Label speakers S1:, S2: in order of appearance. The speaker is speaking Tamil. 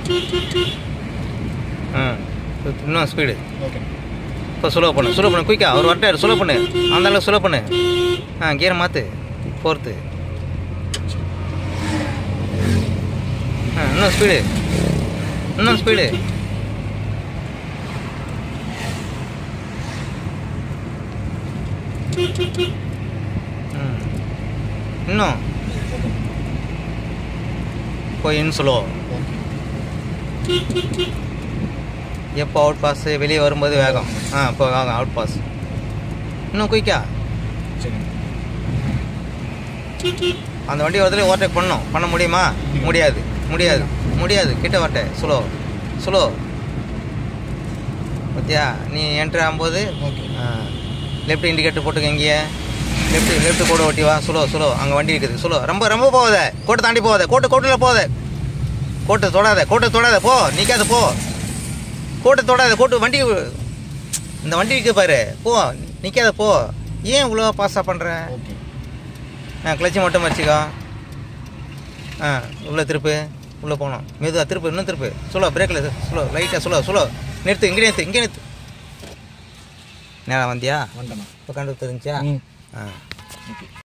S1: ம் இன்னும் ஸ்பீடு
S2: ஓகே
S1: இப்போ ஸ்லோ பண்ணு ஸ்லோ பண்ணு குயிக்கா அவர் வரட்டார் ஸ்லோ பண்ணு அந்த அளவுக்கு ஸ்லோ பண்ணு ஆ கியரை மாற்று ஃபோர்த்து ஆ இன்னும் ஸ்பீடு இன்னும் ஸ்பீடு ம் இன்னும் போய் இன் ஸ்லோ
S2: ஓகே
S1: எப்போ அவுட் பாஸ் வெளியே வரும்போது வேகம் ஆ இப்போ வேகம் அவுட் பாஸ் இன்னும் குயிக்கா
S2: சரி
S1: அந்த வண்டி வரதுல ஓவர்டேக் பண்ணணும் பண்ண முடியுமா முடியாது முடியாது முடியாது கிட்ட வரட்ட ஸ்லோ ஸ்லோ பார்த்தியா நீ என்ட்ரி ஆகும்போது
S2: ஓகே
S1: லெஃப்ட் இண்டிகேட்டர் போட்டுக்க இங்கேயே லெஃப்ட் லெஃப்ட் கோடு ஓட்டி வா ஸ்லோ ஸ்லோ அங்கே வண்டி இருக்குது ஸ்லோ ரொம்ப ரொம்ப போகாத கோட்டை தாண்டி போகாத கோட்டை கோட்டில் போகாத கோட்டை தொடாத கோட்டை தொடாத போ நிற்காத போ கோட்டை தொடாத கோட்டு வண்டி இந்த வண்டி இருக்கு பாரு போ நிற்காத போ ஏன் இவ்வளோ பாஸாக பண்ணுற
S2: ஓகே
S1: ஆ கிளச்சி மட்டும் வச்சுக்கோ ஆ உள்ளே திருப்பு உள்ளே போகணும் மெதுவாக திருப்பு இன்னும் திருப்பு சொல்லோ பிரேக்கில் ஸ்லோ லைட்டாக ஸ்லோ ஸ்லோ நிறுத்து இங்கே நிறுத்து இங்கே நிறுத்து நேரம் வந்தியா
S2: வந்துட்டேண்ணா
S1: இப்போ கண்டு தெரிஞ்சா
S2: ம்
S1: ஆ
S2: ஓகே